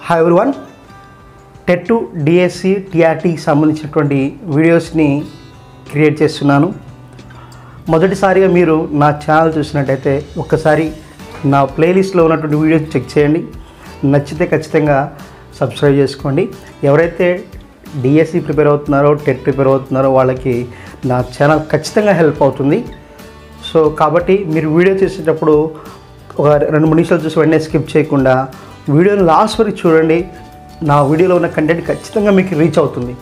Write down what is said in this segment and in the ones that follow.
hi everyone TET to DSC టీఆర్టీకి సంబంధించినటువంటి వీడియోస్ని క్రియేట్ చేస్తున్నాను మొదటిసారిగా మీరు నా ఛానల్ చూసినట్టయితే ఒక్కసారి నా ప్లేలిస్ట్లో ఉన్నటువంటి వీడియోస్ చెక్ చేయండి నచ్చితే ఖచ్చితంగా సబ్స్క్రైబ్ చేసుకోండి ఎవరైతే డిఎస్సి ప్రిపేర్ అవుతున్నారో టెట్ ప్రిపేర్ అవుతున్నారో వాళ్ళకి నా ఛానల్ ఖచ్చితంగా హెల్ప్ అవుతుంది సో కాబట్టి మీరు వీడియో చేసేటప్పుడు ఒక రెండు మూడు నిమిషాలు చూసి వెంటనే స్కిప్ చేయకుండా వీడియోని లాస్ట్ వరకు చూడండి నా వీడియోలో ఉన్న కంటెంట్ ఖచ్చితంగా మీకు రీచ్ అవుతుంది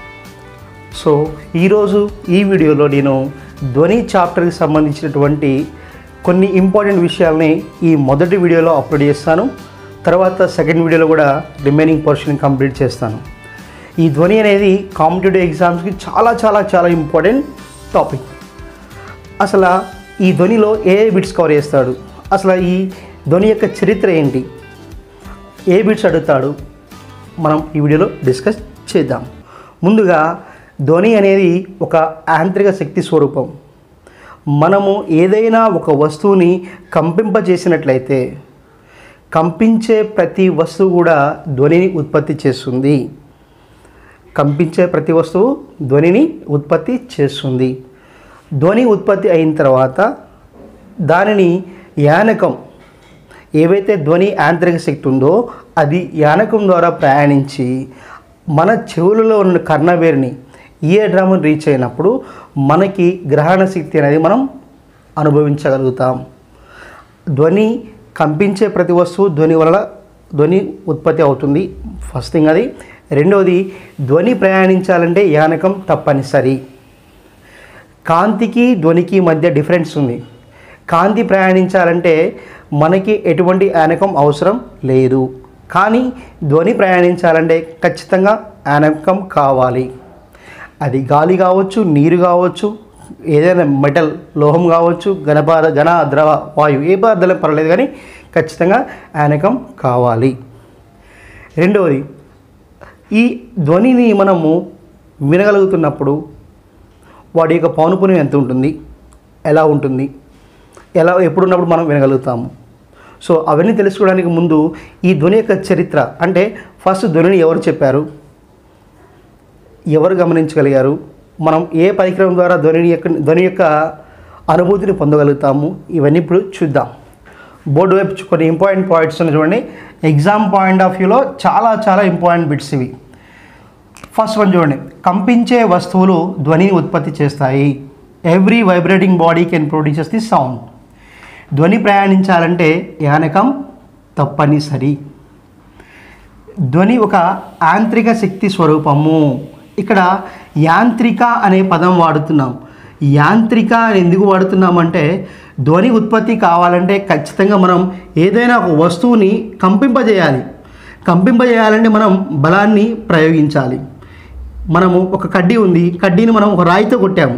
సో ఈరోజు ఈ వీడియోలో నేను ధ్వని చాప్టర్కి సంబంధించినటువంటి కొన్ని ఇంపార్టెంట్ విషయాల్ని ఈ మొదటి వీడియోలో అప్లోడ్ చేస్తాను తర్వాత సెకండ్ వీడియోలో కూడా రిమైనింగ్ పోర్షన్ కంప్లీట్ చేస్తాను ఈ ధ్వని అనేది కాంపిటేటివ్ ఎగ్జామ్స్కి చాలా చాలా చాలా ఇంపార్టెంట్ టాపిక్ అసలు ఈ ధ్వనిలో ఏ ఏ బిట్స్ కవర్ చేస్తాడు అసలు ఈ ధ్వని యొక్క చరిత్ర ఏంటి ఏ బిట్స్ అడుగుతాడు మనం ఈ వీడియోలో డిస్కస్ చేద్దాం ముందుగా ధ్వని అనేది ఒక యాంత్రిక శక్తి స్వరూపం మనము ఏదైనా ఒక వస్తువుని కంపింపజేసినట్లయితే కంపించే ప్రతి వస్తువు కూడా ధ్వనిని ఉత్పత్తి చేస్తుంది కంపించే ప్రతి వస్తువు ధ్వనిని ఉత్పత్తి చేస్తుంది ధ్వని ఉత్పత్తి అయిన తర్వాత దానిని యానకం ఏవైతే ధ్వని యాంత్రిక శక్తి ఉందో అది యానకం ద్వారా ప్రయాణించి మన చెవులలో ఉన్న కర్ణవేరిని ఇయర్ డ్రమ్ని రీచ్ అయినప్పుడు మనకి గ్రహణ శక్తి అనేది మనం అనుభవించగలుగుతాం ధ్వని కంపించే ప్రతి వస్తువు ధ్వని వలన ధ్వని ఉత్పత్తి అవుతుంది ఫస్ట్ థింగ్ అది రెండవది ధ్వని ప్రయాణించాలంటే యానకం తప్పనిసరి కాంతికి ధ్వనికి మధ్య డిఫరెన్స్ ఉంది కాంతి ప్రయాణించాలంటే మనకి ఎటువంటి యానకం అవసరం లేదు కానీ ధ్వని ప్రయాణించాలంటే ఖచ్చితంగా యానకం కావాలి అది గాలి కావచ్చు నీరు కావచ్చు ఏదైనా మెటల్ లోహం కావచ్చు ఘనపాద ఘన ద్రవ వాయువు ఏ పదార్థాలు పర్వాలేదు కానీ ఖచ్చితంగా యానకం కావాలి రెండవది ఈ ధ్వనిని మనము వినగలుగుతున్నప్పుడు వాడి యొక్క పౌనపుణ్యం ఎంత ఉంటుంది ఎలా ఉంటుంది ఎలా ఎప్పుడున్నప్పుడు మనం వినగలుగుతాము సో అవన్నీ తెలుసుకోవడానికి ముందు ఈ ధ్వని యొక్క చరిత్ర అంటే ఫస్ట్ ధ్వనిని ఎవరు చెప్పారు ఎవరు గమనించగలిగారు మనం ఏ పరికరం ద్వారా ధ్వని యొక్క ధ్వని యొక్క అనుభూతిని పొందగలుగుతాము ఇవన్నీ ఇప్పుడు చూద్దాం బోర్డు వైపు చూ- కొన్ని ఇంపార్టెంట్ పాయింట్స్ ఉన్నాయి చూడండి ఎగ్జామ్ పాయింట్ ఆఫ్ వ్యూలో చాలా చాలా ఇంపార్టెంట్ బిట్స్ ఇవి ఫస్ట్ వన్ చూడండి కంపించే వస్తువులు ధ్వనిని ఉత్పత్తి చేస్తాయి every vibrating body can produces the sound ధ్వని ప్రయాణించాలంటే యానకం తప్పనిసరి ధ్వని ఒక యాంత్రిక శక్తి స్వరూపము ఇక్కడ యాంత్రిక అనే పదం వాడుతున్నాం యాంత్రిక అని ఎందుకు వాడుతున్నామంటే ధ్వని ఉత్పత్తి కావాలంటే ఖచ్చితంగా మనం ఏదైనా ఒక వస్తువుని కంపింపజేయాలి కంపింపజేయాలంటే మనం బలాన్ని ప్రయోగించాలి మనము ఒక కడ్డీ ఉంది కడ్డీని మనం ఒక రాయితో కొట్టాము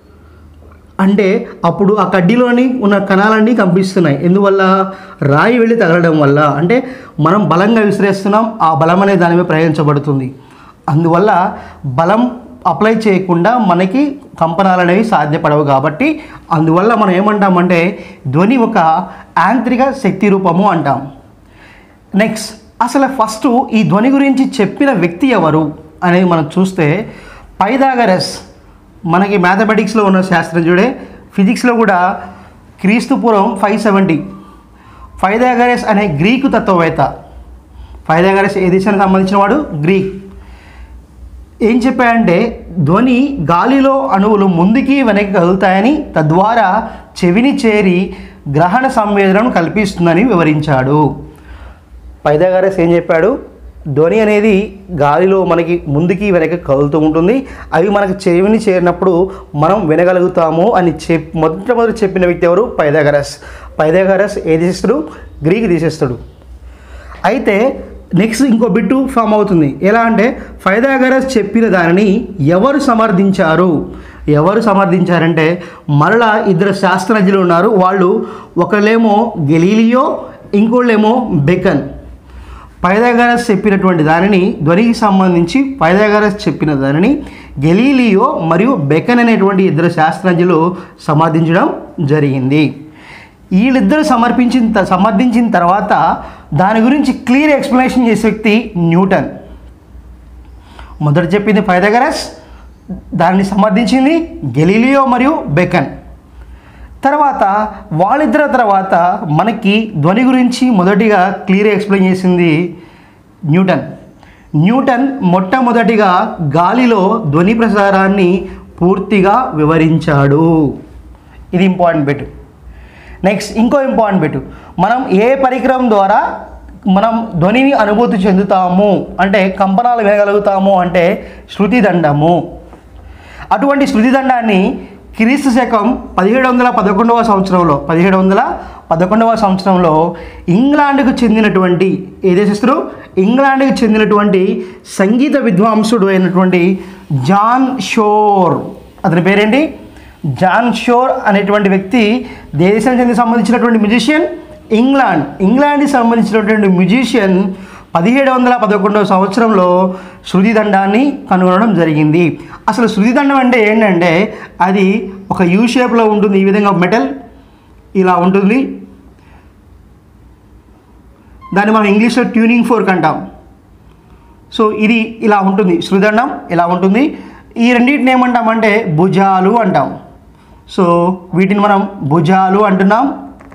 అంటే అప్పుడు ఆ కడ్డీలోని ఉన్న కణాలన్నీ కంపిస్తున్నాయి ఎందువల్ల రాయి వెళ్ళి తగలడం వల్ల అంటే మనం బలంగా విసిరేస్తున్నాం ఆ బలం అనే దాని మీద ప్రయోగించబడుతుంది అందువల్ల బలం అప్లై చేయకుండా మనకి కంపనాలు అనేవి సాధ్యపడవు కాబట్టి అందువల్ల మనం ఏమంటామంటే ధ్వని ఒక యాంత్రిక శక్తి రూపము అంటాం నెక్స్ట్ అసలు ఫస్ట్ ఈ ధ్వని గురించి చెప్పిన వ్యక్తి ఎవరు అనేది మనం చూస్తే పైదాగరస్ మనకి మ్యాథమెటిక్స్లో ఉన్న శాస్త్రజ్ఞుడే ఫిజిక్స్లో కూడా క్రీస్తుపురం ఫైవ్ సెవెంటీ ఫైదాగరస్ అనే గ్రీకు తత్వవేత్త ఫైదాగరస్ ఏ దేశానికి సంబంధించిన వాడు గ్రీక్ ఏం చెప్పాడంటే ధ్వని గాలిలో అణువులు ముందుకి వెనక్కి కదులుతాయని తద్వారా చెవిని చేరి గ్రహణ సంవేదనను కల్పిస్తుందని వివరించాడు పైదాగారస్ ఏం చెప్పాడు ధ్వని అనేది గాలిలో మనకి ముందుకి వెనక్కి కదులుతూ ఉంటుంది అవి మనకి చెవిని చేరినప్పుడు మనం వినగలుగుతాము అని చెప్ మొట్టమొదటి చెప్పిన వ్యక్తి ఎవరు పైదాగరస్ పైదాగరస్ ఏ దేశస్తుడు గ్రీక్ దేశస్తుడు అయితే నెక్స్ట్ ఇంకో బిట్టు ఫామ్ అవుతుంది ఎలా అంటే ఫైదాగరస్ చెప్పిన దానిని ఎవరు సమర్థించారు ఎవరు సమర్థించారంటే మరలా ఇద్దరు శాస్త్రజ్ఞులు ఉన్నారు వాళ్ళు ఒకళ్ళేమో గెలీలియో ఇంకోళ్ళేమో బెకన్ పైదాగరస్ చెప్పినటువంటి దానిని ధ్వనికి సంబంధించి పైదాగరస్ చెప్పిన దానిని గెలీలియో మరియు బెకన్ అనేటువంటి ఇద్దరు శాస్త్రజ్ఞులు సమర్థించడం జరిగింది వీళ్ళిద్దరూ సమర్పించిన త- సమర్థించిన తర్వాత దాని గురించి క్లియర్ ఎక్స్ప్లెనేషన్ చేసే వ్యక్తి న్యూటన్ మొదట చెప్పింది పైథాగరస్ దాన్ని సమర్థించింది గెలీలియో మరియు బెకన్ తర్వాత వాళ్ళిద్దరి తర్వాత మనకి ధ్వని గురించి మొదటిగా క్లియర్ ఎక్స్ప్లెయిన్ చేసింది న్యూటన్ న్యూటన్ మొట్టమొదటిగా గాలిలో ధ్వని ప్రసారాన్ని పూర్తిగా వివరించాడు ఇది ఇంపార్టెంట్ బిట్ నెక్స్ట్ ఇంకో ఇంపార్టెంట్ బిట్ మనం ఏ పరికరం ద్వారా మనం ధ్వనిని అనుభూతి చెందుతాము అంటే కంపనాలు వినగలుగుతాము అంటే శృతి దండము అటువంటి శృతి దండాన్ని క్రీస్తు శకం పదిహేడు వందల పదకొండవ సంవత్సరంలో పదిహేడు వందల పదకొండవ సంవత్సరంలో ఇంగ్లాండ్కు చెందినటువంటి ఏ దేశస్తుడు ఇంగ్లాండ్కి చెందినటువంటి సంగీత విద్వాంసుడు అయినటువంటి జాన్ షోర్ అతని పేరేంటి జాన్ షోర్ అనేటువంటి వ్యక్తి దేశం చెంది సంబంధించినటువంటి మ్యూజిషియన్ ఇంగ్లాండ్ ఇంగ్లాండ్కి సంబంధించినటువంటి మ్యూజిషియన్ పదిహేడు వందల పదకొండవ సంవత్సరంలో శృతి దండాన్ని కనుగొనడం జరిగింది అసలు శృతి దండం అంటే ఏంటంటే అది ఒక యూ షేప్లో ఉంటుంది ఈ విధంగా మెటల్ ఇలా ఉంటుంది దాన్ని మనం ఇంగ్లీష్లో ట్యూనింగ్ ఫోర్క్ అంటాం సో ఇది ఇలా ఉంటుంది శృదండం ఇలా ఉంటుంది ఈ రెండింటిని ఏమంటామంటే భుజాలు అంటాం సో వీటిని మనం భుజాలు అంటున్నాం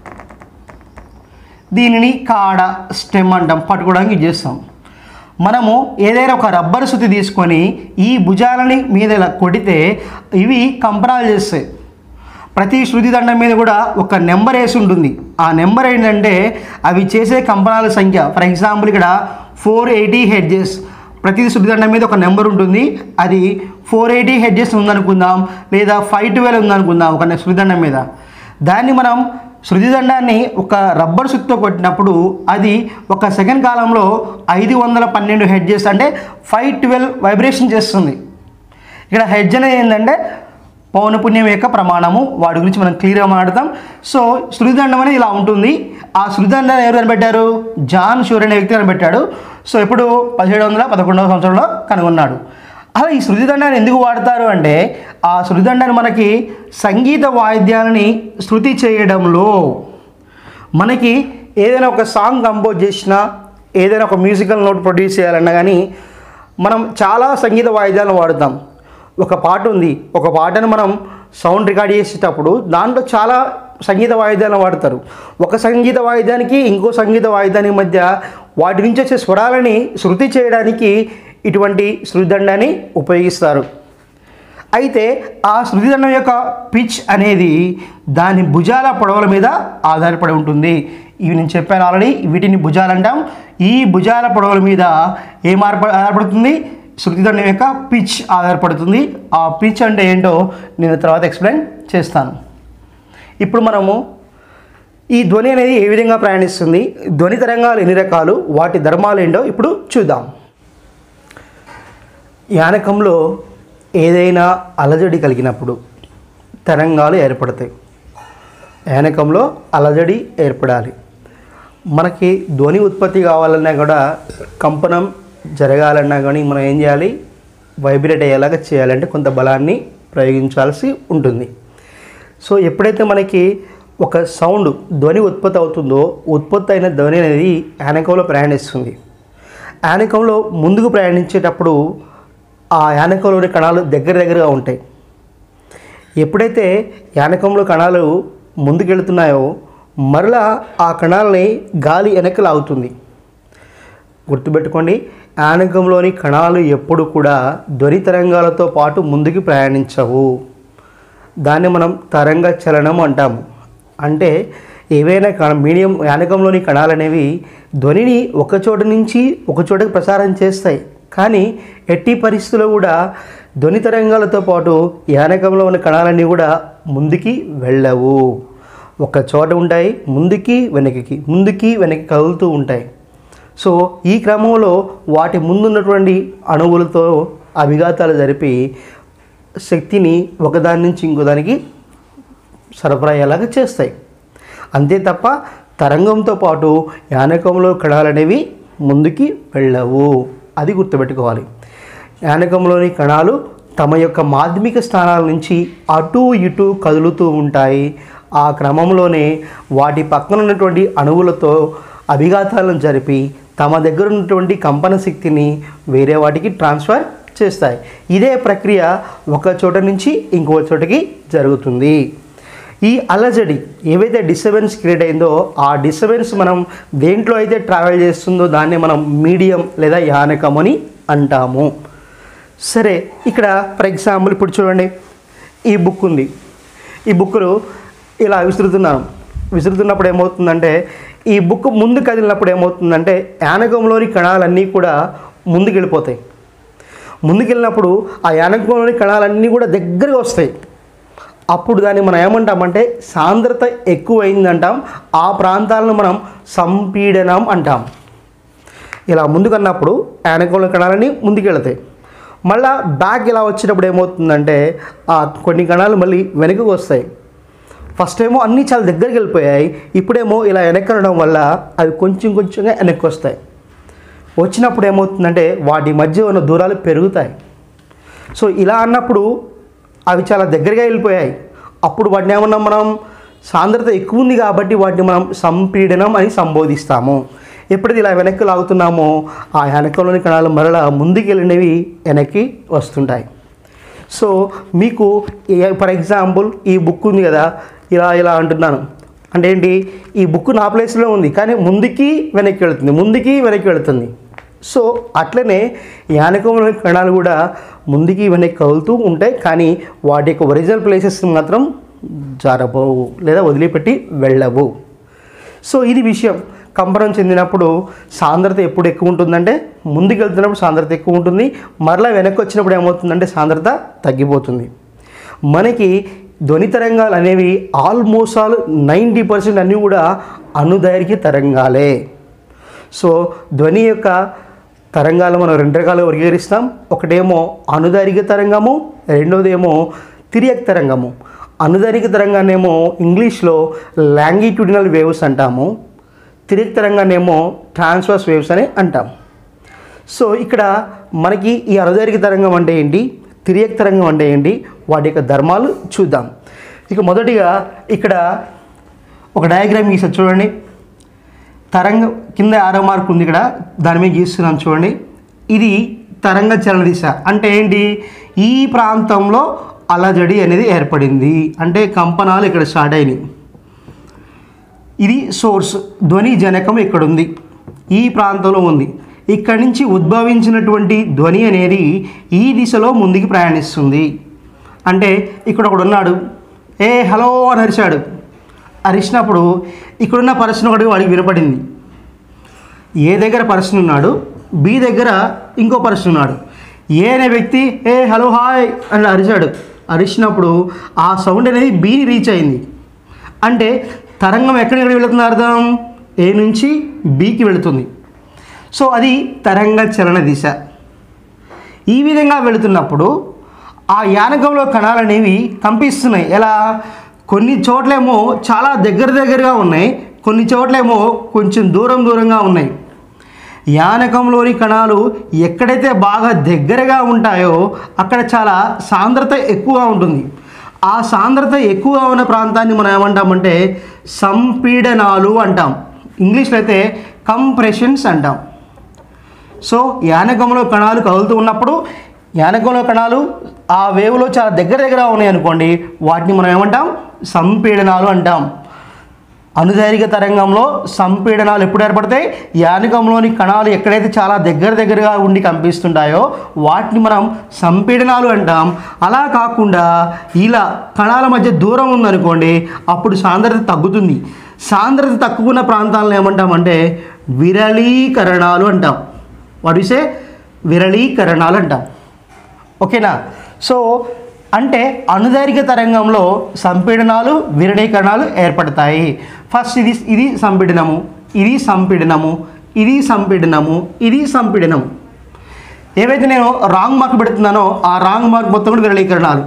దీనిని కాడ స్టెమ్ అంటాం పట్టుకోవడానికి యూజ్ చేస్తాం మనము ఏదైనా ఒక రబ్బర్ సుత్తి తీసుకొని ఈ భుజాలని మీద ఇలా కొడితే ఇవి కంపనాలు చేస్తాయి ప్రతి శృతి దండం మీద కూడా ఒక నెంబర్ వేసి ఉంటుంది ఆ నెంబర్ ఏంటంటే అవి చేసే కంపనాల సంఖ్య ఫర్ ఎగ్జాంపుల్ ఇక్కడ ఫోర్ ఎయిటీ హెడ్జెస్ ప్రతి శృతి దండం మీద ఒక నెంబర్ ఉంటుంది అది ఫోర్ ఎయిటీ హెడ్జెస్ ఉందనుకుందాం లేదా ఫైవ్ ట్వెల్వ్ ఉందనుకుందాం ఒక శృతి దండం మీద దాన్ని మనం శృతి దండాన్ని ఒక రబ్బర్ సుత్తో కొట్టినప్పుడు అది ఒక సెకండ్ కాలంలో ఐదు వందల పన్నెండు హెడ్జెస్ అంటే ఫైవ్ ట్వెల్వ్ వైబ్రేషన్ చేస్తుంది ఇక్కడ హెడ్జ్ అనేది ఏంటంటే పౌనపుణ్యం యొక్క ప్రమాణము వాటి గురించి మనం క్లియర్గా మాట్లాడతాం సో శృతిదండం అనేది ఇలా ఉంటుంది ఆ శృతిదండాన్ని ఎవరు కనిపెట్టారు జాన్ షూర్ అనే వ్యక్తి కనిపెట్టాడు సో ఇప్పుడు పదిహేడు వందల పదకొండవ సంవత్సరంలో కనుగొన్నాడు అలా ఈ శృతిదండాన్ని ఎందుకు వాడతారు అంటే ఆ శృతిదండాన్ని మనకి సంగీత వాయిద్యాలని శృతి చేయడంలో మనకి ఏదైనా ఒక సాంగ్ కంపోజ్ చేసినా ఏదైనా ఒక మ్యూజికల్ నోట్ ప్రొడ్యూస్ చేయాలన్నా కానీ మనం చాలా సంగీత వాయిద్యాలను వాడుతాం ఒక పాట ఉంది ఒక పాటను మనం సౌండ్ రికార్డ్ చేసేటప్పుడు దాంట్లో చాలా సంగీత వాయిద్యాలను వాడతారు ఒక సంగీత వాయిద్యానికి ఇంకో సంగీత వాయిద్యానికి మధ్య వాటి నుంచి వచ్చే స్వరాలని శృతి చేయడానికి ఇటువంటి శృతిదండాన్ని ఉపయోగిస్తారు అయితే ఆ శృతిదండం యొక్క పిచ్ అనేది దాని భుజాల పొడవుల మీద ఆధారపడి ఉంటుంది ఇవి నేను చెప్పాను ఆల్రెడీ వీటిని భుజాలు అంటాం ఈ భుజాల పొడవుల మీద ఏం ఆధారప ఆధారపడుతుంది శృతిదండం యొక్క పిచ్ ఆధారపడుతుంది ఆ పిచ్ అంటే ఏంటో నేను తర్వాత ఎక్స్ప్లెయిన్ చేస్తాను ఇప్పుడు మనము ఈ ధ్వని అనేది ఏ విధంగా ప్రయాణిస్తుంది ధ్వని తరంగాలు ఎన్ని రకాలు వాటి ధర్మాలు ఏంటో ఇప్పుడు చూద్దాం యానకంలో ఏదైనా అలజడి కలిగినప్పుడు తరంగాలు ఏర్పడతాయి యానకంలో అలజడి ఏర్పడాలి మనకి ధ్వని ఉత్పత్తి కావాలన్నా కూడా కంపనం జరగాలన్నా కానీ మనం ఏం చేయాలి వైబ్రేట్ అయ్యేలాగా చేయాలంటే కొంత బలాన్ని ప్రయోగించాల్సి ఉంటుంది సో ఎప్పుడైతే మనకి ఒక సౌండ్ ధ్వని ఉత్పత్తి అవుతుందో ఉత్పత్తి అయిన ధ్వని అనేది యానకంలో ప్రయాణిస్తుంది యానకంలో ముందుకు ప్రయాణించేటప్పుడు ఆ యానకంలోని కణాలు దగ్గర దగ్గరగా ఉంటాయి ఎప్పుడైతే యానకంలో కణాలు ముందుకెళ్తున్నాయో మరలా ఆ కణాలని గాలి వెనక్కి లాగుతుంది గుర్తుపెట్టుకోండి యానకంలోని కణాలు ఎప్పుడు కూడా ధ్వని తరంగాలతో పాటు ముందుకు ప్రయాణించవు దాన్ని మనం తరంగ చలనం అంటాము అంటే ఏవైనా కణ మీడియం యానకంలోని కణాలు అనేవి ధ్వనిని ఒక చోట నుంచి ఒక చోటకి ప్రసారం చేస్తాయి కానీ ఎట్టి పరిస్థితుల్లో కూడా ధ్వని తరంగాలతో పాటు యానకంలో ఉన్న కణాలన్నీ కూడా ముందుకి వెళ్ళవు ఒక చోట ఉంటాయి ముందుకి వెనక్కి ముందుకి వెనక్కి కదులుతూ ఉంటాయి సో ఈ క్రమంలో వాటి ముందున్నటువంటి అణువులతో అభిఘాతాలు జరిపి శక్తిని ఒకదాని నుంచి ఇంకోదానికి సరఫరా అయ్యేలాగా చేస్తాయి అంతే తప్ప తరంగంతో పాటు యానకంలో కణాలు అనేవి ముందుకి వెళ్ళవు అది గుర్తుపెట్టుకోవాలి యానకంలోని కణాలు తమ యొక్క మాధ్యమిక స్థానాల నుంచి అటు ఇటు కదులుతూ ఉంటాయి ఆ క్రమంలోనే వాటి పక్కన ఉన్నటువంటి అణువులతో అభిఘాతాలను జరిపి తమ దగ్గర ఉన్నటువంటి కంపన శక్తిని వేరే వాటికి ట్రాన్స్ఫర్ చేస్తాయి ఇదే ప్రక్రియ ఒక చోట నుంచి ఇంకో చోటకి జరుగుతుంది ఈ అలజడి ఏవైతే డిస్టర్బెన్స్ క్రియేట్ అయిందో ఆ డిస్టర్బెన్స్ మనం దేంట్లో అయితే ట్రావెల్ చేస్తుందో దాన్ని మనం మీడియం లేదా యానకం అని అంటాము సరే ఇక్కడ ఫర్ ఎగ్జాంపుల్ ఇప్పుడు చూడండి ఈ బుక్ ఉంది ఈ బుక్ను ఇలా విసురుతున్నాను విసురుతున్నప్పుడు ఏమవుతుందంటే ఈ బుక్ ముందు కదిలినప్పుడు ఏమవుతుందంటే యానకంలోని కణాలన్నీ కూడా ముందుకు వెళ్ళిపోతాయి ముందుకెళ్ళినప్పుడు ఆ యానకంలోని కణాలన్నీ కూడా దగ్గరగా వస్తాయి అప్పుడు దాన్ని మనం ఏమంటామంటే సాంద్రత ఎక్కువైందంటాం ఆ ప్రాంతాలను మనం సంపీడనం అంటాం ఇలా ముందుకన్నప్పుడు యానకంలో కణాలన్నీ ముందుకెళ్తాయి మళ్ళా బ్యాక్ ఇలా వచ్చినప్పుడు ఏమవుతుందంటే ఆ కొన్ని కణాలు మళ్ళీ వెనకకు వస్తాయి ఫస్ట్ ఏమో అన్నీ చాలా దగ్గరికి వెళ్ళిపోయాయి ఇప్పుడేమో ఇలా వెనక్కనడం వల్ల అవి కొంచెం కొంచెంగా వెనక్కి వస్తాయి వచ్చినప్పుడు ఏమవుతుందంటే వాటి మధ్య ఉన్న దూరాలు పెరుగుతాయి సో ఇలా అన్నప్పుడు అవి చాలా దగ్గరగా వెళ్ళిపోయాయి అప్పుడు వాటిని ఏమన్నా మనం సాంద్రత ఎక్కువ ఉంది కాబట్టి వాటిని మనం సంపీడనం అని సంబోధిస్తాము ఎప్పుడైతే ఇలా వెనక్కి లాగుతున్నామో ఆ వెనకలోని కణాలు మరలా ముందుకు వెళ్ళినవి వెనక్కి వస్తుంటాయి సో మీకు ఫర్ ఎగ్జాంపుల్ ఈ బుక్ ఉంది కదా ఇలా ఇలా అంటున్నాను అంటే ఏంటి ఈ బుక్ నా ప్లేస్లో ఉంది కానీ ముందుకి వెనక్కి వెళుతుంది ముందుకి వెనక్కి వెళుతుంది సో అట్లనే యానకంలోని కణాలు కూడా ముందుకి వెనక్కి కదులుతూ ఉంటాయి కానీ వాటి యొక్క ఒరిజినల్ ప్లేసెస్ మాత్రం జారబోవు లేదా వదిలిపెట్టి వెళ్ళవు సో ఇది విషయం కంపనం చెందినప్పుడు సాంద్రత ఎప్పుడు ఎక్కువ ఉంటుందంటే ముందుకు వెళ్తున్నప్పుడు సాంద్రత ఎక్కువ ఉంటుంది మరలా వెనక్కి వచ్చినప్పుడు ఏమవుతుందంటే సాంద్రత తగ్గిపోతుంది మనకి ధ్వని తరంగాలు అనేవి ఆల్మోస్ట్ ఆల్ నైంటీ పర్సెంట్ అన్నీ కూడా అణుదైర్ఘ్య తరంగాలే సో ధ్వని యొక్క తరంగాలు మనం రెండు రకాలుగా వర్గీకరిస్తాం ఒకటేమో అనుదైర్ఘ్య తరంగము రెండోదేమో తిరియక్ తరంగము అనుదైర్ఘ్య తరంగానేమో ఇంగ్లీష్లో లాంగిట్యూడినల్ వేవ్స్ అంటాము తిరియక్ తరంగానేమో ట్రాన్స్వర్స్ వేవ్స్ అని అంటాం సో ఇక్కడ మనకి ఈ అనుదైర్ఘ్య తరంగం అంటే ఏంటి తిరియక్ తరంగం అంటే ఏంటి వాటి యొక్క ధర్మాలు చూద్దాం ఇక మొదటిగా ఇక్కడ ఒక డయాగ్రామ్ గీసారు చూడండి తరంగ కింద ఆరో మార్క్ ఉంది ఇక్కడ దాని మీద గీస్తున్నాను చూడండి ఇది తరంగ చలన దిశ అంటే ఏంటి ఈ ప్రాంతంలో అలజడి అనేది ఏర్పడింది అంటే కంపనాలు ఇక్కడ స్టార్ట్ అయినాయి ఇది సోర్స్ ధ్వని జనకం ఇక్కడ ఉంది ఈ ప్రాంతంలో ఉంది ఇక్కడి నుంచి ఉద్భవించినటువంటి ధ్వని అనేది ఈ దిశలో ముందుకు ప్రయాణిస్తుంది అంటే ఇక్కడ ఒకడు ఉన్నాడు ఏ హలో అని అరిచాడు అరిచినప్పుడు ఇక్కడున్న పర్సన్ ఒకటి వాడికి వినపడింది ఏ దగ్గర పర్సన్ ఉన్నాడు బి దగ్గర ఇంకో పర్సన్ ఉన్నాడు ఏ అనే వ్యక్తి ఏ హలో హాయ్ అని అరిచాడు అరిచినప్పుడు ఆ సౌండ్ అనేది బీని రీచ్ అయింది అంటే తరంగం ఎక్కడికి వెళుతుంది అర్థం ఏ నుంచి బీకి వెళుతుంది సో అది తరంగ చలన దిశ ఈ విధంగా వెళుతున్నప్పుడు ఆ యానకంలో కణాలు అనేవి కంపిస్తున్నాయి ఎలా కొన్ని చోట్లేమో చాలా దగ్గర దగ్గరగా ఉన్నాయి కొన్ని చోట్లేమో కొంచెం దూరం దూరంగా ఉన్నాయి యానకంలోని కణాలు ఎక్కడైతే బాగా దగ్గరగా ఉంటాయో అక్కడ చాలా సాంద్రత ఎక్కువగా ఉంటుంది ఆ సాంద్రత ఎక్కువగా ఉన్న ప్రాంతాన్ని మనం ఏమంటామంటే సంపీడనాలు అంటాం ఇంగ్లీష్లో అయితే కంప్రెషన్స్ అంటాం సో యానకంలో కణాలు కదులుతూ ఉన్నప్పుడు యానకంలో కణాలు ఆ వేవ్లో చాలా దగ్గర దగ్గర ఉన్నాయి అనుకోండి వాటిని మనం ఏమంటాం సంపీడనాలు అంటాం అనుదైర్ఘ్య తరంగంలో సంపీడనాలు ఎప్పుడు ఏర్పడతాయి యానకంలోని కణాలు ఎక్కడైతే చాలా దగ్గర దగ్గరగా ఉండి కంపిస్తుంటాయో వాటిని మనం సంపీడనాలు అంటాం అలా కాకుండా ఇలా కణాల మధ్య దూరం ఉందనుకోండి అప్పుడు సాంద్రత తగ్గుతుంది సాంద్రత తక్కువ ఉన్న ప్రాంతాలను ఏమంటామంటే విరళీకరణాలు అంటాం వాట్ సే విరళీకరణాలు అంటాం ఓకేనా సో అంటే అనుదైర్ఘ్య తరంగంలో సంపీడనాలు విరణీకరణాలు ఏర్పడతాయి ఫస్ట్ ఇది ఇది సంపీడనము ఇది సంపీడనము ఇది సంపీడనము ఇది సంపీడనము ఏవైతే నేను రాంగ్ మార్క్ పెడుతున్నానో ఆ రాంగ్ మార్క్ మొత్తం కూడా విరళీకరణాలు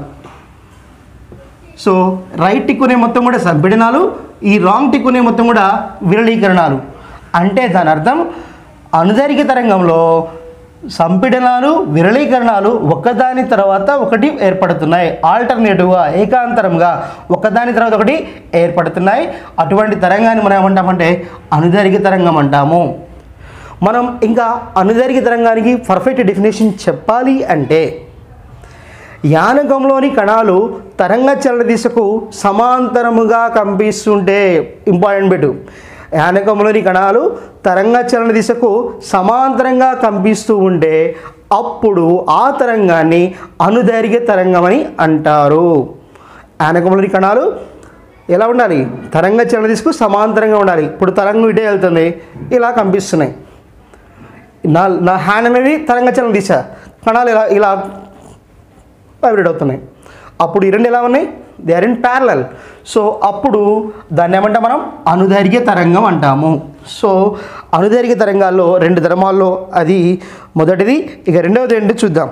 సో రైట్ టిక్కునే మొత్తం కూడా సంపీడనాలు ఈ రాంగ్ టిక్కునే మొత్తం కూడా విరళీకరణాలు అంటే దాని అర్థం అనుదైర్ఘ్య తరంగంలో సంపీడనాలు విరళీకరణాలు ఒకదాని తర్వాత ఒకటి ఏర్పడుతున్నాయి ఆల్టర్నేటివ్గా ఏకాంతరంగా ఒకదాని తర్వాత ఒకటి ఏర్పడుతున్నాయి అటువంటి తరంగాన్ని మనం ఏమంటామంటే అనుదైర్ఘ్య తరంగం అంటాము మనం ఇంకా అనుదైర్ఘ్య తరంగానికి పర్ఫెక్ట్ డెఫినేషన్ చెప్పాలి అంటే యానకంలోని కణాలు తరంగ చలన దిశకు సమాంతరముగా కంపిస్తుంటే ఇంపార్టెంట్ బిట్ యానకంలోని కణాలు తరంగ చలన దిశకు సమాంతరంగా కంపిస్తూ ఉంటే అప్పుడు ఆ తరంగాన్ని అనుదైర్ఘ్య తరంగం అని అంటారు యానకంలోని కణాలు ఎలా ఉండాలి తరంగ చలన దిశకు సమాంతరంగా ఉండాలి ఇప్పుడు తరంగం ఇటే వెళ్తుంది ఇలా కంపిస్తున్నాయి నా నా హ్యాండ్ అనేది తరంగ చలన దిశ కణాలు ఇలా ఇలా వైబ్రేట్ అవుతున్నాయి అప్పుడు ఈ రెండు ఎలా ఉన్నాయి they are in parallel so అప్పుడు దాన్ని ఏమంటాం మనం అనుదైర్ఘ్య తరంగం అంటాము సో అనుదైర్ఘ్య తరంగాల్లో రెండు ధర్మాల్లో అది మొదటిది ఇక రెండవది ఏంటి చూద్దాం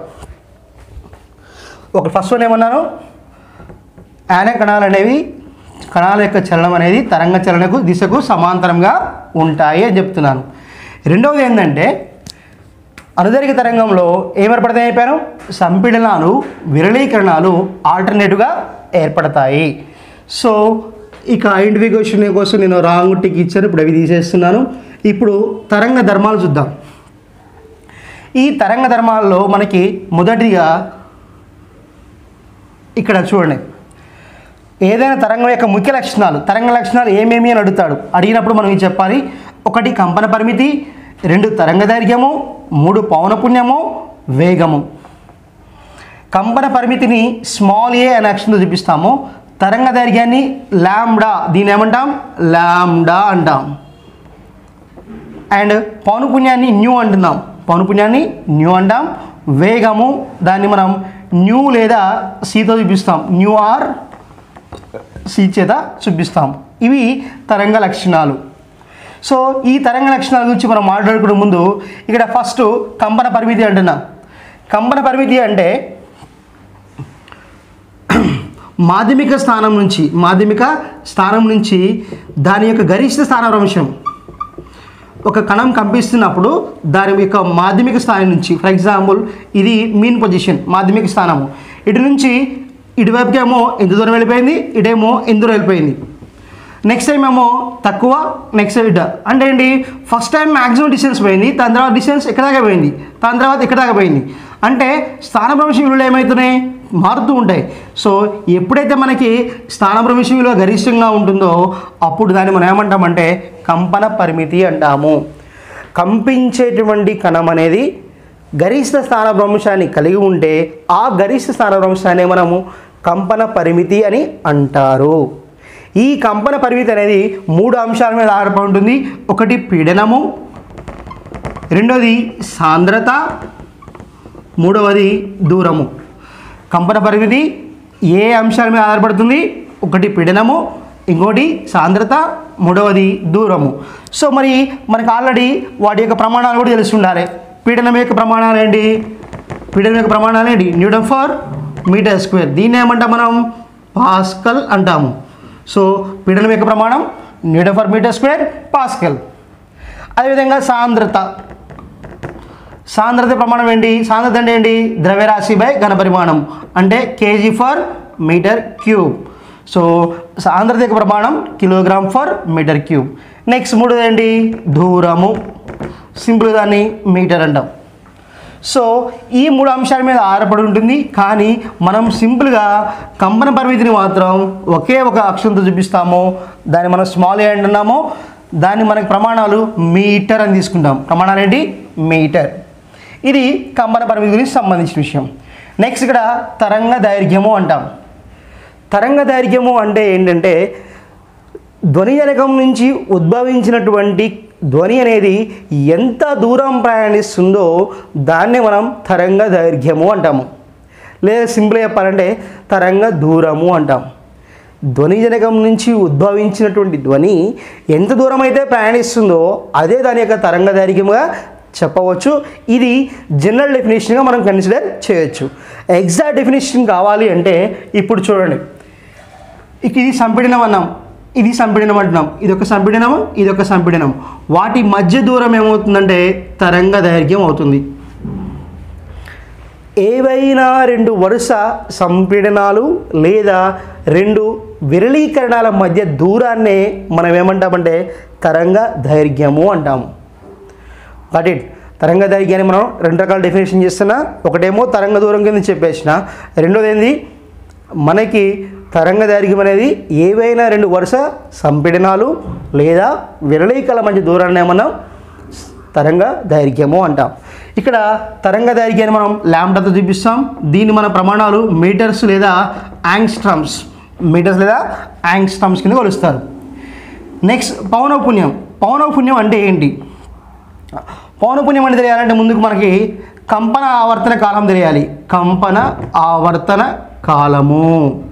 ఒక ఫస్ట్ వన్ ఏమన్నాను యాన కణాలు అనేవి కణాల యొక్క చలనం అనేది తరంగ చలనకు దిశకు సమాంతరంగా ఉంటాయి అని చెప్తున్నాను రెండవది ఏంటంటే అనుదైర్ఘ్య తరంగంలో ఏమేర్పడతాయి చెప్పాను సంపీడనాలు విరళీకరణాలు ఆల్టర్నేటివ్గా ఏర్పడతాయి సో ఇక ఐడెంటిఫికేషన్ కోసం నేను రాంగ్ టిక్ ఇచ్చాను ఇప్పుడు అవి తీసేస్తున్నాను ఇప్పుడు తరంగ ధర్మాలు చూద్దాం ఈ తరంగ ధర్మాల్లో మనకి మొదటిగా ఇక్కడ చూడండి ఏదైనా తరంగం యొక్క ముఖ్య లక్షణాలు తరంగ లక్షణాలు ఏమేమి అని అడుగుతాడు అడిగినప్పుడు మనం ఏం చెప్పాలి ఒకటి కంపన పరిమితి రెండు తరంగ దైర్ఘ్యము మూడు పౌనపుణ్యము వేగము కంపన పరిమితిని స్మాల్ ఏ అనే అక్షరంతో చూపిస్తాము తరంగ దైర్ఘ్యాన్ని ల్యాండా దీని ఏమంటాం ల్యాండా అంటాం అండ్ పౌనపుణ్యాన్ని న్యూ అంటున్నాం పౌనపుణ్యాన్ని న్యూ అంటాం వేగము దాన్ని మనం న్యూ లేదా సీతో చూపిస్తాం న్యూ ఆర్ సి చేత చూపిస్తాం ఇవి తరంగ లక్షణాలు సో ఈ తరంగ లక్షణాల గురించి మనం మాట్లాడుకునే ముందు ఇక్కడ ఫస్ట్ కంపన పరిమితి అంటున్నా కంపన పరిమితి అంటే మాధ్యమిక స్థానం నుంచి మాధ్యమిక స్థానం నుంచి దాని యొక్క గరిష్ట స్థానభ్రంశం ఒక కణం కంపిస్తున్నప్పుడు దాని యొక్క మాధ్యమిక స్థానం నుంచి ఫర్ ఎగ్జాంపుల్ ఇది మీన్ పొజిషన్ మాధ్యమిక స్థానము ఇటు నుంచి ఇటువైపుకేమో ఎంత దూరం వెళ్ళిపోయింది ఇటేమో ఎంత దూరం వెళ్ళిపోయింది నెక్స్ట్ టైం ఏమో తక్కువ నెక్స్ట్ ఇట అంటే ఏంటి ఫస్ట్ టైం మ్యాక్సిమం డిస్టెన్స్ పోయింది దాని తర్వాత డిస్టెన్స్ ఎక్కడ దాకా పోయింది దాని తర్వాత ఎక్కడ దాకా పోయింది అంటే స్థానభ్రంశం విలువలు ఏమవుతున్నాయి మారుతూ ఉంటాయి సో ఎప్పుడైతే మనకి స్థానభ్రంశం విలువ గరిష్టంగా ఉంటుందో అప్పుడు దాన్ని మనం ఏమంటామంటే కంపన పరిమితి అంటాము కంపించేటువంటి కణం అనేది గరిష్ట స్థానభ్రంశాన్ని కలిగి ఉంటే ఆ గరిష్ట స్థానభ్రంశాన్ని మనము కంపన పరిమితి అని అంటారు ఈ కంపన పరిమితి అనేది మూడు అంశాల మీద ఆధారపడి ఉంటుంది ఒకటి పీడనము రెండోది సాంద్రత మూడవది దూరము కంపన పరిమితి ఏ అంశాల మీద ఆధారపడుతుంది ఒకటి పీడనము ఇంకోటి సాంద్రత మూడవది దూరము సో మరి మనకు ఆల్రెడీ వాటి యొక్క ప్రమాణాలు కూడా తెలిసి ఉండాలి పీడనం యొక్క ప్రమాణాలు ఏంటి పీడనం యొక్క ప్రమాణాలు ఏంటి న్యూటన్ ఫర్ మీటర్ స్క్వేర్ దీన్ని ఏమంటాం మనం పాస్కల్ అంటాము సో పీడనం యొక్క ప్రమాణం Newton for metre square pascal అదేవిధంగా సాంద్రత సాంద్రత ప్రమాణం ఏంటి సాంద్రత అంటే ఏంటి ద్రవ్యరాశి బై ఘన పరిమాణం అంటే KG for metre cube so సాంద్రత యొక్క ప్రమాణం kilogram for metre cube next మూడోది ఏంటి దూరము సింపుల్ దాన్ని మీటర్ అంటాం సో ఈ మూడు అంశాల మీద ఆధారపడి ఉంటుంది కానీ మనం సింపుల్గా కంపన పరిమితిని మాత్రం ఒకే ఒక అక్షరంతో చూపిస్తాము దాన్ని మనం స్మాల్ ఏ అంటున్నాము దాన్ని మనకి ప్రమాణాలు మీటర్ అని తీసుకుంటాం ప్రమాణాలు ఏంటి మీటర్ ఇది కంపన పరిమితి గురించి సంబంధించిన విషయం నెక్స్ట్ ఇక్కడ తరంగ దైర్ఘ్యము అంటాం తరంగ దైర్ఘ్యము అంటే ఏంటంటే ధ్వని జనకం నుంచి ఉద్భవించినటువంటి ధ్వని అనేది ఎంత దూరం ప్రయాణిస్తుందో దాన్నే మనం తరంగ దైర్ఘ్యము అంటాము లేదా సింపుల్గా చెప్పాలంటే తరంగ దూరము అంటాం ధ్వని జనకం నుంచి ఉద్భవించినటువంటి ధ్వని ఎంత దూరం అయితే ప్రయాణిస్తుందో అదే దాని యొక్క తరంగ దైర్ఘ్యముగా చెప్పవచ్చు ఇది జనరల్ డెఫినేషన్గా మనం కన్సిడర్ చేయొచ్చు ఎగ్జాక్ట్ డెఫినేషన్ కావాలి అంటే ఇప్పుడు చూడండి ఇక ఇది సంపీడనం అన్నాం ఇది సంపీడనం అంటున్నాం ఇది ఒక సంపీడనం ఇది ఒక సంపీడనం వాటి మధ్య దూరం ఏమవుతుందంటే తరంగ దైర్ఘ్యం అవుతుంది ఏవైనా రెండు వరుస సంపీడనాలు లేదా రెండు విరళీకరణాల మధ్య దూరాన్నే మనం ఏమంటామంటే తరంగ దైర్ఘ్యము అంటాము గట్ ఇట్ తరంగ దైర్ఘ్యాన్ని మనం రెండు రకాల డెఫినేషన్ చేస్తున్నా ఒకటేమో తరంగ దూరం కింద చెప్పేసిన రెండోది ఏంది మనకి తరంగ దైర్ఘ్యం అనేది ఏవైనా రెండు వరుస సంపీడనాలు లేదా విరళీకల మధ్య దూరాన్ని మనం తరంగ దైర్ఘ్యము అంటాం ఇక్కడ తరంగ దైర్ఘ్యాన్ని మనం ల్యాండాతో చూపిస్తాం దీన్ని మన ప్రమాణాలు మీటర్స్ లేదా యాంగ్స్ట్రమ్స్ మీటర్స్ లేదా యాంగ్స్ట్రమ్స్ కింద కొలుస్తారు నెక్స్ట్ పౌనపుణ్యం పౌనపుణ్యం అంటే ఏంటి పౌనపుణ్యం అంటే తెలియాలంటే ముందుకు మనకి కంపన ఆవర్తన కాలం తెలియాలి కంపన ఆవర్తన కాలము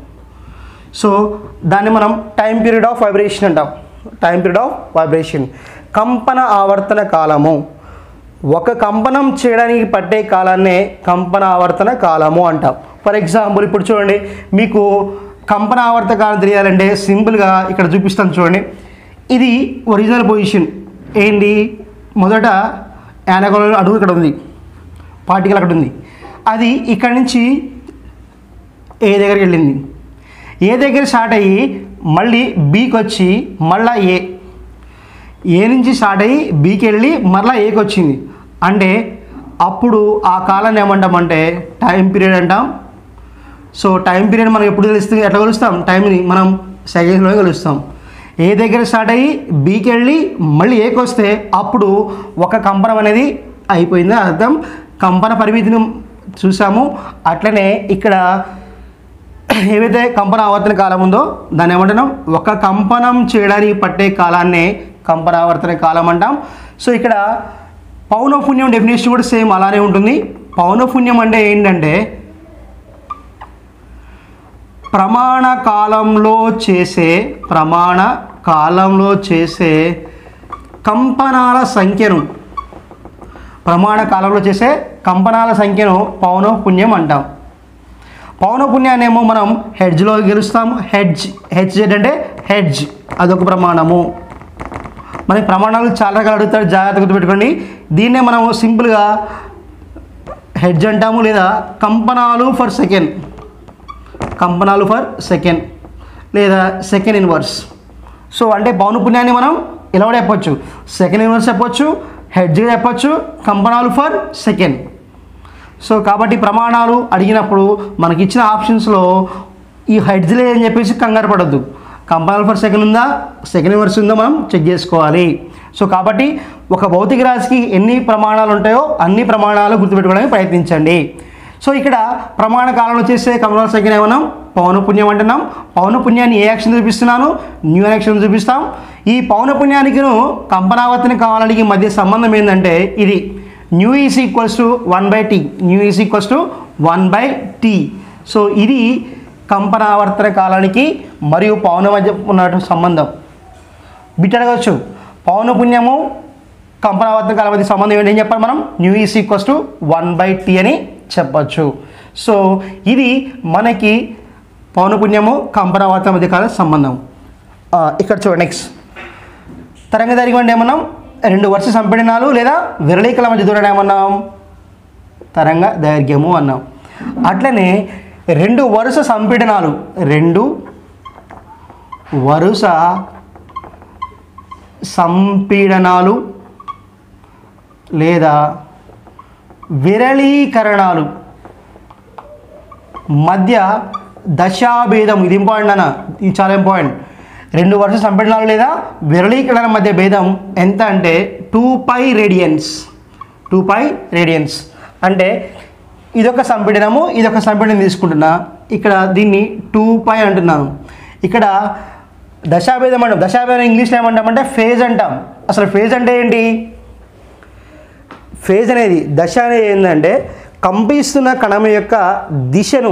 సో దాన్ని మనం టైం పీరియడ్ ఆఫ్ వైబ్రేషన్ అంటాం టైం పీరియడ్ ఆఫ్ వైబ్రేషన్ కంపన ఆవర్తన కాలము ఒక కంపనం చేయడానికి పట్టే కాలాన్నే కంపన ఆవర్తన కాలము అంటాం ఫర్ ఎగ్జాంపుల్ ఇప్పుడు చూడండి మీకు కంపన ఆవర్తన కాలం తెలియాలంటే సింపుల్గా ఇక్కడ చూపిస్తాను చూడండి ఇది ఒరిజినల్ పొజిషన్ ఏంటి మొదట యానగోళ అడుగు ఇక్కడ ఉంది పార్టికల్ అక్కడ ఉంది అది ఇక్కడ నుంచి ఏ దగ్గరికి వెళ్ళింది ఏ దగ్గర స్టార్ట్ అయ్యి మళ్ళీ బీకి వచ్చి మళ్ళా ఏ ఏ నుంచి స్టార్ట్ అయ్యి బీకి వెళ్ళి మరలా ఏకి వచ్చింది అంటే అప్పుడు ఆ కాలాన్ని ఏమంటామంటే టైం పీరియడ్ అంటాం సో టైం పీరియడ్ మనం ఎప్పుడు తెలుస్తుంది ఎట్లా కొలుస్తాం టైంని మనం సెకండ్స్లో కొలుస్తాం ఏ దగ్గర స్టార్ట్ అయ్యి బీకి వెళ్ళి మళ్ళీ ఏకి వస్తే అప్పుడు ఒక కంపనం అనేది అయిపోయింది అర్థం కంపన పరిమితిని చూసాము అట్లనే ఇక్కడ ఏవైతే కంపన ఆవర్తన కాలం ఉందో దాన్ని ఏమంటున్నాం ఒక కంపనం చేయడానికి పట్టే కాలాన్నే కంపన ఆవర్తన కాలం అంటాం సో ఇక్కడ పౌనపుణ్యం డెఫినేషన్ కూడా సేమ్ అలానే ఉంటుంది పౌనపుణ్యం అంటే ఏంటంటే ప్రమాణ కాలంలో చేసే ప్రమాణ కాలంలో చేసే కంపనాల సంఖ్యను ప్రమాణ కాలంలో చేసే కంపనాల సంఖ్యను పౌనపుణ్యం అంటాం పౌనపుణ్యాన్ని ఏమో మనం హెడ్జ్లో గెలుస్తాం హెడ్జ్ హెడ్జ్ అంటే హెడ్జ్ అదొక ప్రమాణము మనకి ప్రమాణాలు చాలా రకాలు అడుగుతారు జాగ్రత్తగా గుర్తుపెట్టుకోండి దీన్నే మనం సింపుల్గా హెడ్జ్ అంటాము లేదా కంపనాలు ఫర్ సెకండ్ కంపనాలు ఫర్ సెకండ్ లేదా సెకండ్ ఇన్వర్స్ సో అంటే పౌనపుణ్యాన్ని మనం ఇలా కూడా చెప్పొచ్చు సెకండ్ ఇన్వర్స్ చెప్పొచ్చు హెడ్జ్గా చెప్పొచ్చు కంపనాలు ఫర్ సెకండ్ సో కాబట్టి ప్రమాణాలు అడిగినప్పుడు మనకి ఇచ్చిన ఆప్షన్స్లో ఈ హెడ్జ్ లేదని చెప్పేసి కంగారు పడద్దు కంపనాలు ఫర్ సెకండ్ ఉందా సెకండ్ ఇన్వర్స్ ఉందా మనం చెక్ చేసుకోవాలి సో కాబట్టి ఒక భౌతిక రాశికి ఎన్ని ప్రమాణాలు ఉంటాయో అన్ని ప్రమాణాలు గుర్తుపెట్టుకోవడానికి ప్రయత్నించండి సో ఇక్కడ ప్రమాణ కాలంలో చేసే కమలాల సంఖ్యను ఏమన్నాం పౌనపుణ్యం అంటున్నాం పౌనపుణ్యాన్ని ఏ యాక్షన్ చూపిస్తున్నాను న్యూ యాక్షన్ చూపిస్తాం ఈ పౌనపుణ్యానికిను కంపనావర్తన కాలానికి మధ్య సంబంధం ఏంటంటే ఇది nu is equals to one by T nu is equals to one by T so ఇది కంపనావర్తన కాలానికి మరియు పౌన మధ్య ఉన్నటువంటి సంబంధం బిట్ అడగవచ్చు పౌనపుణ్యము కంపనావర్తన కాలం మధ్య సంబంధం ఏంటి ఏం చెప్పాలి మనం nu is equals to one by T అని చెప్పచ్చు సో ఇది మనకి పౌనపుణ్యము కంపనావర్తన మధ్య కాల సంబంధం ఆ, ఇక్కడ చూడండి నెక్స్ట్ తరంగ దైర్ఘ్యం అంటే ఏమన్నాం రెండు వరుస సంపీడనాలు లేదా విరళీకల మధ్య దూరం ఏమన్నాం తరంగ దైర్ఘ్యము అన్నాం అట్లనే రెండు వరుస సంపీడనాలు రెండు వరుస సంపీడనాలు లేదా విరళీకరణాలు మధ్య దశాభేదం ఇది ఇంపార్టెంట్ అన్న ఇది చాలా ఇంపార్టెంట్ రెండు వరుస సంపీడనాలు లేదా విరళీకరణల మధ్య భేదం ఎంత అంటే two pi radians two pi radians అంటే ఇదొక సంపీడనము ఇదొక సంపీడనం తీసుకుంటున్నా ఇక్కడ దీన్ని టూ పై అంటున్నాను ఇక్కడ దశాభేదం అంటాం దశాభేదం ఇంగ్లీష్లో ఏమంటామంటే ఫేజ్ అంటాం అసలు ఫేజ్ అంటే ఏంటి ఫేజ్ అనేది దశ అనేది ఏంటంటే కంపిస్తున్న కణం యొక్క దిశను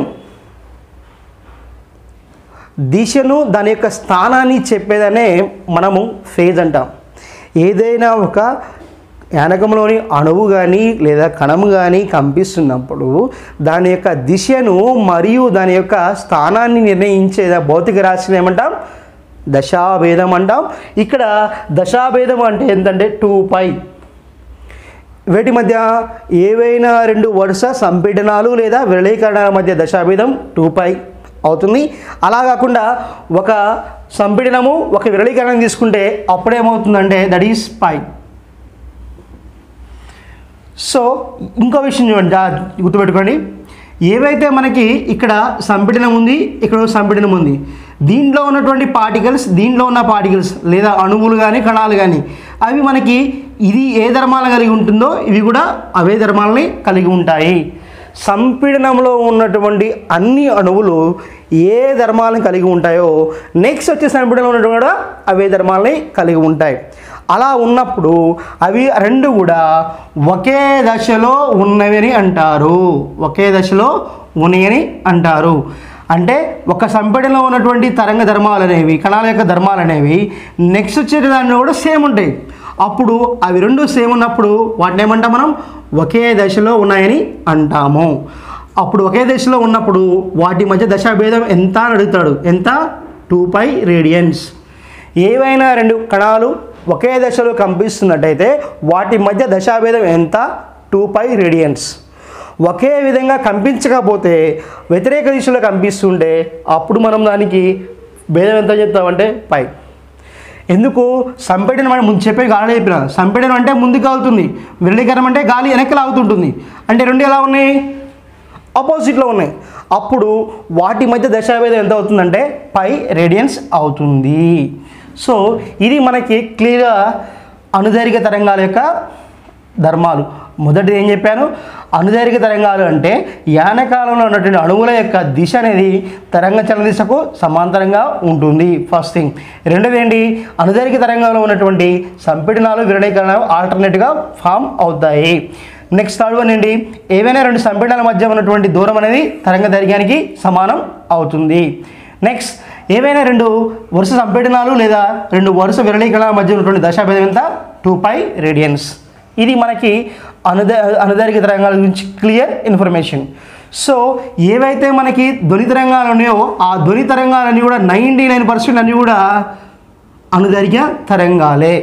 దిశను దాని యొక్క స్థానాన్ని చెప్పేదనే మనము ఫేజ్ అంటాం ఏదైనా ఒక యానకంలోని అణువు కానీ లేదా కణము కానీ కంపిస్తున్నప్పుడు దాని యొక్క దిశను మరియు దాని యొక్క స్థానాన్ని నిర్ణయించే భౌతిక రాశిని ఏమంటాం దశాభేదం అంటాం ఇక్కడ దశాభేదం అంటే ఏంటంటే టూ పై వీటి మధ్య ఏవైనా రెండు వరుస సంపీడనాలు లేదా విరళీకరణల మధ్య దశాభేదం టూ పై అవుతుంది అలా కాకుండా ఒక సంపీడనము ఒక విరళీకరణ తీసుకుంటే అప్పుడేమవుతుందంటే దట్ ఈస్ పై సో ఇంకో విషయం చూడండి జా- గుర్తుపెట్టుకోండి ఏవైతే మనకి ఇక్కడ సంపీడనం ఉంది ఇక్కడ ఒక సంపీడనం ఉంది దీంట్లో ఉన్నటువంటి పార్టికల్స్ దీంట్లో ఉన్న పార్టికల్స్ లేదా అణువులు కానీ కణాలు కానీ అవి మనకి ఇది ఏ ధర్మాలను కలిగి ఉంటుందో ఇవి కూడా అవే ధర్మాలని కలిగి ఉంటాయి సంపీడనంలో ఉన్నటువంటి అన్ని అణువులు ఏ ధర్మాలను కలిగి ఉంటాయో నెక్స్ట్ వచ్చే సంపీడనంలో ఉన్నటువంటి కూడా అవే ధర్మాలని కలిగి ఉంటాయి అలా ఉన్నప్పుడు అవి రెండు కూడా ఒకే దశలో ఉన్నవి అంటారు ఒకే దశలో ఉన్నాయని అంటారు అంటే ఒక సంపీడనంలో ఉన్నటువంటి తరంగ ధర్మాలు అనేవి కణాల యొక్క ధర్మాలు అనేవి నెక్స్ట్ వచ్చే దాంట్లో కూడా సేమ్ ఉంటాయి అప్పుడు అవి రెండు సేమ్ ఉన్నప్పుడు వాటిని ఏమంటాం మనం ఒకే దశలో ఉన్నాయని అంటాము అప్పుడు ఒకే దశలో ఉన్నప్పుడు వాటి మధ్య దశాభేదం ఎంత అని అడుగుతాడు ఎంత టూ పై రేడియన్స్ ఏవైనా రెండు కణాలు ఒకే దశలో కంపిస్తున్నట్టయితే వాటి మధ్య దశాభేదం ఎంత టూ పై రేడియన్స్ ఒకే విధంగా కంపించకపోతే వ్యతిరేక దిశలో కంపిస్తుంటే అప్పుడు మనం దానికి భేదం ఎంత చెప్తామంటే పై ఎందుకు సంపీడనం అంటే ముందు చెప్పే గాలి చెప్పిన సంపీడనం అంటే ముందుకు అవుతుంది విరళీకరణం అంటే గాలి వెనక్కి లాగుతుంటుంది అంటే రెండు ఎలా ఉన్నాయి ఆపోజిట్లో ఉన్నాయి అప్పుడు వాటి మధ్య దశాభేదం ఎంత అవుతుందంటే పై రేడియన్స్ అవుతుంది సో ఇది మనకి క్లియర్గా అణుదైర్ఘ్య తరంగాల యొక్క ధర్మాలు మొదటిది ఏం చెప్పాను అణుదైర్ఘ్య తరంగాలు అంటే యానకాలంలో ఉన్నటువంటి అణువుల యొక్క దిశ అనేది తరంగ చలన దిశకు సమాంతరంగా ఉంటుంది ఫస్ట్ థింగ్ రెండోది ఏంటి అణుదైర్ఘ్య తరంగంలో ఉన్నటువంటి సంపీడనాలు విరళీకరణలు ఆల్టర్నేట్గా ఫామ్ అవుతాయి నెక్స్ట్ థర్డ్ వన్ ఏంటి ఏవైనా రెండు సంపీడనాల మధ్య ఉన్నటువంటి దూరం అనేది తరంగ దైర్ఘ్యానికి సమానం అవుతుంది నెక్స్ట్ ఏవైనా రెండు వరుస సంపీడనాలు లేదా రెండు వరుస విరళీకరణల మధ్య ఉన్నటువంటి దశాభేదం ఎంత టూ పై రేడియన్స్ ఇది మనకి అనుద అనుదైర్ఘ్య తరంగాల గురించి క్లియర్ ఇన్ఫర్మేషన్ సో ఏవైతే మనకి ధ్వని తరంగాలు ఉన్నాయో ఆ ధ్వని తరంగాలన్నీ కూడా నైంటీ నైన్ పర్సెంట్ అన్నీ కూడా అనుదైర్ఘ్య తరంగాలే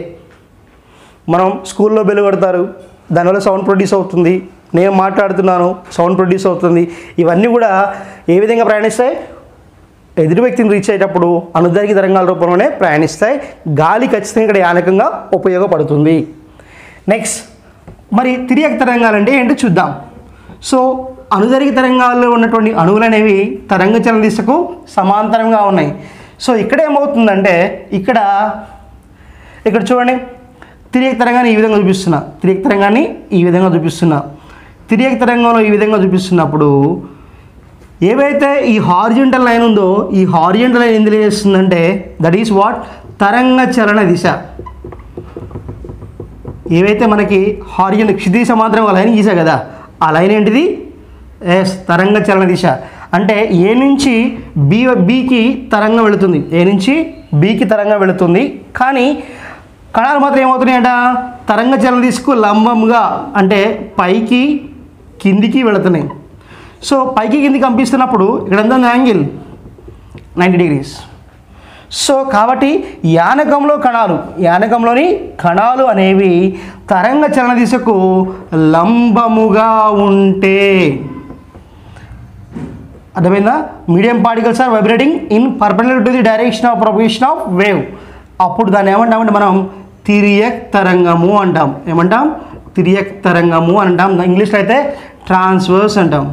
మనం స్కూల్లో బెల్ కొడతారు దానివల్ల సౌండ్ ప్రొడ్యూస్ అవుతుంది నేను మాట్లాడుతున్నాను సౌండ్ ప్రొడ్యూస్ అవుతుంది ఇవన్నీ కూడా ఏ విధంగా ప్రయాణిస్తాయి ఎదుటి వ్యక్తిని రీచ్ అయ్యేటప్పుడు అనుదైర్ఘ్య తరంగాల రూపంలోనే ప్రయాణిస్తాయి గాలి ఖచ్చితంగా ఇక్కడ యానకంగా ఉపయోగపడుతుంది నెక్స్ట్ మరి తిరియక తరంగాలు అంటే ఏంటో చూద్దాం సో అనుదైర్ఘ్య తరంగాల్లో ఉన్నటువంటి అణువులు అనేవి తరంగ చలన దిశకు సమాంతరంగా ఉన్నాయి సో ఇక్కడ ఏమవుతుందంటే ఇక్కడ ఇక్కడ చూడండి తిరియక తరంగాన్ని ఈ విధంగా చూపిస్తున్నా తిరియక తరంగాన్ని ఈ విధంగా చూపిస్తున్నా తిరియక తరంగంలో ఈ విధంగా చూపిస్తున్నప్పుడు ఏవైతే ఈ హార్జెంటల్ లైన్ ఉందో ఈ హార్జెంటల్ లైన్ ఎందులో చేస్తుందంటే దట్ ఈస్ వాట్ తరంగ చలన దిశ ఏవైతే మనకి హార్జెంట్ క్షితి సమాంతరం ఒక లైన్ గీసా కదా ఆ లైన్ ఏంటిది ఎస్ తరంగ చలన దిశ అంటే ఏ నుంచి బి బికి తరంగం వెళుతుంది ఏ నుంచి బికి తరంగం వెళుతుంది కానీ కణాలు మాత్రం ఏమవుతున్నాయంట తరంగ చలన దిశకు లంబంగా అంటే పైకి కిందికి వెళుతున్నాయి సో పైకి కిందికి పంపిస్తున్నప్పుడు ఇక్కడ ఎంత ఉంది యాంగిల్ నైంటీ డిగ్రీస్ సో కాబట్టి యానకంలో కణాలు యానకంలోని కణాలు అనేవి తరంగ చలన దిశకు లంబముగా ఉంటే అర్థమైందా medium particles are vibrating in perpendicular to the direction of propagation of wave అప్పుడు దాన్ని ఏమంటామంటే మనం తిరియక్ తరంగము అంటాం ఏమంటాం తిరియక్ తరంగము అని అంటాం ఇంగ్లీష్లో అయితే ట్రాన్స్వర్స్ అంటాం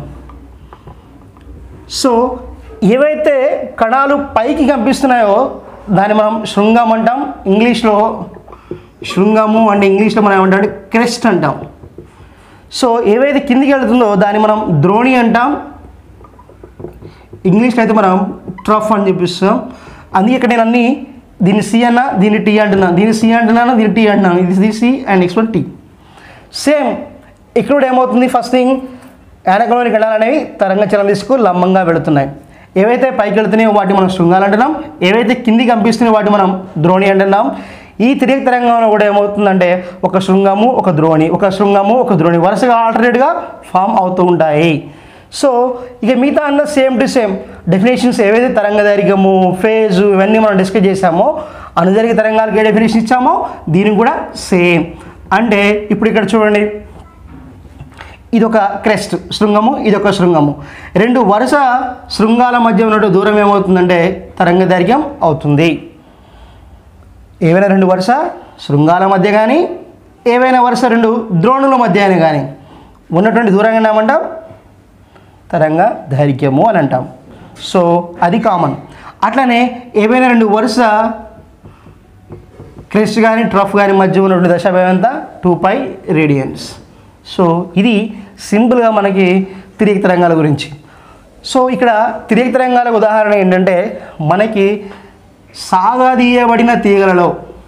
సో ఏవైతే కణాలు పైకి కనిపిస్తున్నాయో దాన్ని మనం శృంగం అంటాం ఇంగ్లీష్లో శృంగము అంటే ఇంగ్లీష్లో మనం ఏమంటాం అంటే క్రెస్ట్ అంటాం సో ఏవైతే కిందికి వెళ్తుందో దాన్ని మనం ద్రోణి అంటాం ఇంగ్లీష్లో అయితే మనం ట్రఫ్ అని చూపిస్తాం అందుకే ఇక్కడ నేను అన్ని దీన్ని సి అన్నా దీన్ని టీ అంటున్నాను దీన్ని సి అంటున్నాను దీన్ని టీ అంటున్నాను ఇది C and next one T same ఇక్కడ కూడా ఏమవుతుంది ఫస్ట్ థింగ్ యానకంలోని గడాలు అనేవి తరంగ చలన దిశకు లంబంగా వెళుతున్నాయి ఏవైతే పైకి వెళుతున్నాయో వాటి మనం శృంగాలు అంటున్నాం ఏవైతే కిందికి కంపిస్తున్నాయో వాటి మనం ద్రోణి అంటున్నాం ఈ తిరిగి తరంగంలో కూడా ఏమవుతుందంటే ఒక శృంగము ఒక ద్రోణి ఒక శృంగము ఒక ద్రోణి వరుసగా ఆల్టర్నేట్గా ఫామ్ అవుతూ ఉంటాయి సో ఇక మిగతా అన్న సేమ్ టు సేమ్ డెఫినేషన్స్ ఏవైతే తరంగ దైర్ఘ్యము ఫేజు ఇవన్నీ మనం డిస్కస్ చేసామో అనుదైర్ఘ్య తరంగాలకి ఏ డెఫినేషన్ ఇచ్చామో దీనికి కూడా సేమ్ అంటే ఇప్పుడు ఇక్కడ చూడండి ఇదొక క్రెస్ట్ శృంగము ఇదొక శృంగము రెండు వరుస శృంగాల మధ్య ఉన్నట్టు దూరం ఏమవుతుందంటే తరంగ దైర్ఘ్యం అవుతుంది ఏవైనా రెండు వరుస శృంగాల మధ్య కానీ ఏవైనా వరుస రెండు ద్రోణుల మధ్య అని కానీ ఉన్నటువంటి దూరంగా ఏమంటాం తరంగ దైర్ఘ్యము అని అంటాం సో అది కామన్ అట్లనే ఏవైనా రెండు వరుస క్రెస్ట్ కానీ ట్రఫ్ కానీ మధ్య ఉన్నటువంటి దశ ఎంత టూ పై రేడియన్స్ సో ఇది సింపుల్గా మనకి తిరిగి తరంగాల గురించి సో ఇక్కడ తిరిగి తరంగాలకు ఉదాహరణ ఏంటంటే మనకి సాగదీయబడిన తీగలలో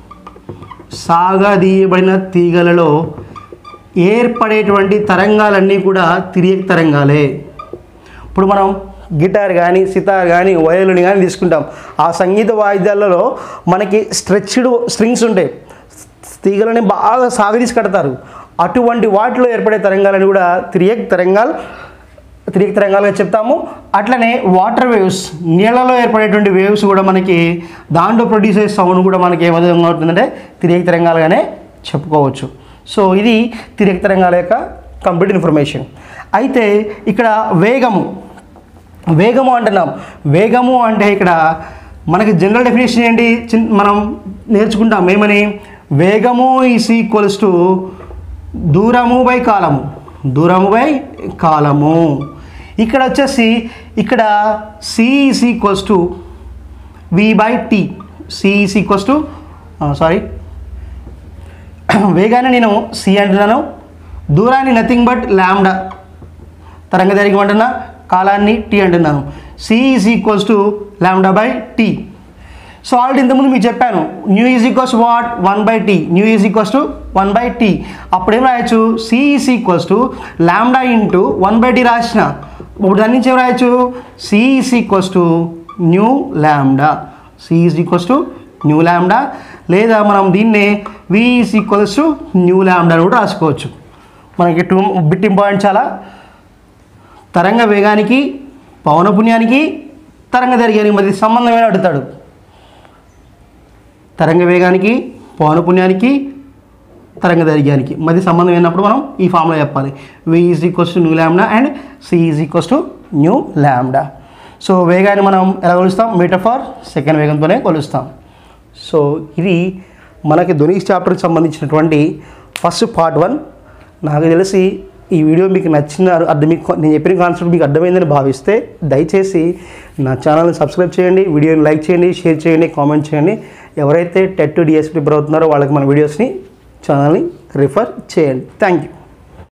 సాగదీయబడిన తీగలలో ఏర్పడేటువంటి తరంగాలన్నీ కూడా తిరిగి తరంగాలే ఇప్పుడు మనం గిటార్ కానీ సితార్ కానీ వయలుని కానీ తీసుకుంటాం ఆ సంగీత వాయిద్యాలలో మనకి స్ట్రెచ్డ్ స్ట్రింగ్స్ ఉంటాయి తీగలని బాగా సాగదీసి కడతారు అటువంటి వాటిలో ఏర్పడే తరంగాలని కూడా తిరిగి తరంగాలు తిరిగి తరంగాలుగా చెప్తాము అట్లనే వాటర్ వేవ్స్ నీళ్ళలో ఏర్పడేటువంటి వేవ్స్ కూడా మనకి దాంట్లో ప్రొడ్యూస్ అయ్యే సౌండ్ కూడా మనకి ఏ విధంగా అవుతుందంటే తిరిగి తరంగాలుగానే చెప్పుకోవచ్చు సో ఇది తిరిగి తరంగాల యొక్క కంప్లీట్ ఇన్ఫర్మేషన్ అయితే ఇక్కడ వేగము వేగము అంటున్నాం వేగము అంటే ఇక్కడ మనకి జనరల్ డెఫినేషన్ ఏంటి చిన్ మనం నేర్చుకుంటాం ఏమని వేగము ఈస్ ఈక్వల్స్ టు దూరము బై కాలము దూరము బై కాలము ఇక్కడ వచ్చేసి ఇక్కడ C is equals to V by T C is equals to sorry వేగాన్ని నేను సి అంటున్నాను దూరాన్ని నథింగ్ బట్ ల్యాండా తరంగ దైర్ఘ్యం అంటున్నా కాలాన్ని టీ అంటున్నాను C is equals to lambda by T so already ఇంతకుముందు మీకు చెప్పాను nu is equals what one by T nu is equals to one by T అప్పుడు ఏం రాయొచ్చు C is equals to lambda into one by T రాసిన ఇప్పుడు దాని నుంచి ఏం రాయొచ్చు C is equals to nu lambda C is equals to nu lambda లేదా మనం దీన్నే V is equals to nu lambda అని కూడా రాసుకోవచ్చు మనకి టూ బిట్ ఇంపార్టెంట్ చాలా తరంగ వేగానికి పవనపుణ్యానికి తరంగ దైర్ఘ్యానికి మధ్య సంబంధం ఏమైనా అడుగుతాడు తరంగ వేగానికి పవనపుణ్యానికి తరంగ దైర్ఘ్యానికి మధ్య సంబంధం అయినప్పుడు మనం ఈ ఫామ్లో చెప్పాలి V is equals to nu lambda and C is equals to nu lambda so వేగాన్ని మనం ఎలా కొలుస్తాం మీటర్ ఫర్ సెకండ్ వేగంతోనే కొలుస్తాం సో ఇది మనకి ధ్వని చాప్టర్కి సంబంధించినటువంటి ఫస్ట్ పార్ట్ వన్ నాకు తెలిసి ఈ వీడియో మీకు నచ్చిన అర్థం మీకు నేను చెప్పిన కాన్సెప్ట్ మీకు అర్థమైందని భావిస్తే దయచేసి నా ఛానల్ని సబ్స్క్రైబ్ చేయండి వీడియోని లైక్ చేయండి షేర్ చేయండి కామెంట్ చేయండి ఎవరైతే టెట్ డిఎస్ ప్రిపేర్ అవుతున్నారో వాళ్ళకి మన వీడియోస్ని ఛానల్ని రిఫర్ చేయండి థ్యాంక్ యూ